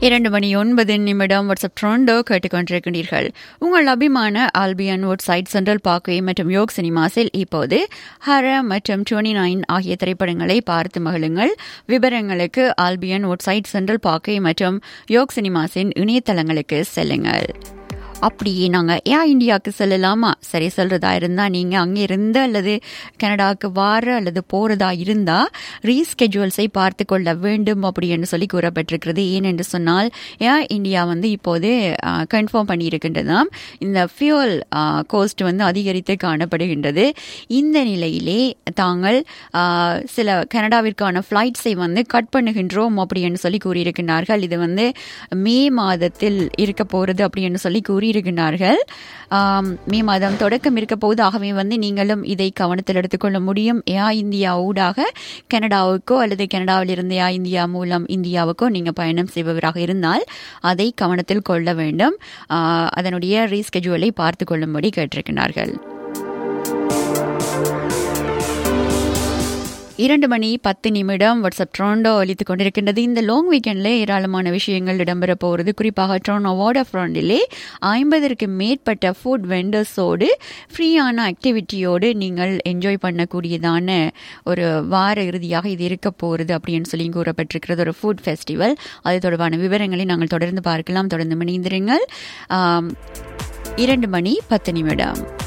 இரண்டு மணி ஒன்பது நிமிடம் வாட்ஸ்அப் ட்ரோண்டோ கேட்டுக்கொண்டிருக்கிறீர்கள் உங்கள் அபிமான Albion Woodside central parkway மற்றும் யோக் சினிமாஸில் இப்போது ஹர மற்றும் டுவெண்ட்டி நைன் ஆகிய திரைப்படங்களை பார்த்து மகிழுங்கள் விவரங்களுக்கு Albion Woodside central parkway மற்றும் யோக் சினிமாஸின் இணையதளங்களுக்கு செல்லுங்கள் அப்படியே நாங்கள் ஏன் இந்தியாவுக்கு செல்லலாமா சரி சொல்கிறதா இருந்தால் நீங்கள் அங்கே இருந்து அல்லது கனடாவுக்கு வார அல்லது போகிறதா இருந்தால் ரீஸ்கெட்யூல்ஸை பார்த்து கொள்ள வேண்டும் அப்படின்னு சொல்லி கூறப்பட்டிருக்கிறது ஏனென்று சொன்னால் ஏன் இந்தியா வந்து இப்போது கன்ஃபார்ம் பண்ணியிருக்கின்றதாம் இந்த ஃபியூல் கோஸ்ட் வந்து அதிகரித்து காணப்படுகின்றது இந்த நிலையிலே தாங்கள் சில கனடாவிற்கான ஃப்ளைட்ஸை வந்து கட் பண்ணுகின்றோம் அப்படின்னு சொல்லி கூறியிருக்கிறார்கள் இது வந்து மே மாதத்தில் இருக்க போகிறது அப்படின்னு சொல்லி கூறி கூறியிருக்கிறார்கள் மே மாதம் தொடக்கம் இருக்க போது ஆகவே வந்து நீங்களும் இதை கவனத்தில் எடுத்துக்கொள்ள முடியும் ஏயா இந்தியா ஊடாக கனடாவுக்கோ அல்லது கனடாவில் இருந்து ஏயா இந்தியா மூலம் இந்தியாவுக்கோ நீங்கள் பயணம் செய்பவராக இருந்தால் அதை கவனத்தில் கொள்ள வேண்டும் அதனுடைய ரீஸ்கெஜுவலை பார்த்து கொள்ளும்படி கேட்டிருக்கிறார்கள் இரண்டு மணி பத்து நிமிடம் வாட்ஸ்அப் ட்ரோண்டோ ஒலித்துக் கொண்டிருக்கின்றது இந்த லாங் வீக்கெண்டில் ஏராளமான விஷயங்கள் இடம்பெற போகிறது குறிப்பாக ட்ரோனோ வாட்டர் ஃப்ரண்டிலே ஐம்பதற்கு மேற்பட்ட ஃபுட் வெண்டர்ஸோடு ஃப்ரீயான ஆக்டிவிட்டியோடு நீங்கள் என்ஜாய் பண்ணக்கூடியதான ஒரு வார இறுதியாக இது இருக்க போகிறது அப்படின்னு சொல்லி கூறப்பட்டிருக்கிறது ஒரு ஃபுட் ஃபெஸ்டிவல் அது தொடர்பான விவரங்களை நாங்கள் தொடர்ந்து பார்க்கலாம் தொடர்ந்து மணிந்திருங்கள் இரண்டு மணி பத்து நிமிடம்